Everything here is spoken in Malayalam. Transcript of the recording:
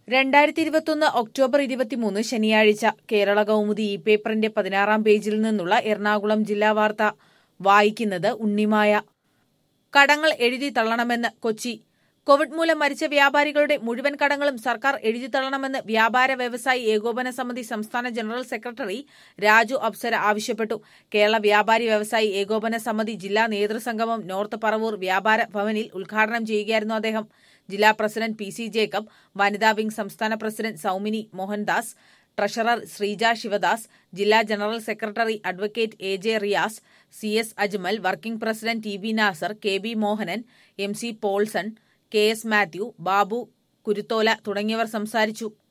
രണ്ടായിരത്തി ഇരുപത്തൊന്ന് ഒക്ടോബർ ഇരുപത്തിമൂന്ന് ശനിയാഴ്ച കേരള കൗമുദി ഈ പേപ്പറിന്റെ പതിനാറാം പേജിൽ നിന്നുള്ള എറണാകുളം ജില്ലാ വാർത്ത വായിക്കുന്നത് ഉണ്ണിമായ കടങ്ങൾ എഴുതി തള്ളണമെന്ന് കൊച്ചി കോവിഡ് മൂലം മരിച്ച വ്യാപാരികളുടെ മുഴുവൻ കടങ്ങളും സർക്കാർ എഴുതി തള്ളണമെന്ന് വ്യാപാര വ്യവസായി ഏകോപന സമിതി സംസ്ഥാന ജനറൽ സെക്രട്ടറി രാജു അപ്സര ആവശ്യപ്പെട്ടു കേരള വ്യാപാരി വ്യവസായി ഏകോപന സമിതി ജില്ലാ നേതൃസംഗമം നോർത്ത് പറവൂർ വ്യാപാര ഭവനിൽ ഉദ്ഘാടനം ചെയ്യുകയായിരുന്നു അദ്ദേഹം ജില്ലാ പ്രസിഡന്റ് പി സി ജേക്കബ് വനിതാ വിംഗ് സംസ്ഥാന പ്രസിഡന്റ് സൌമിനി മോഹൻദാസ് ട്രഷറർ ശ്രീജ ശിവദാസ് ജില്ലാ general secretary advocate A J Riyas C S Ajmal working president T B Nasar K B Mohanan M C Paulson K S Mathew Babu Kuruthola തുടങ്ങിയവർ സംസാരിച്ചു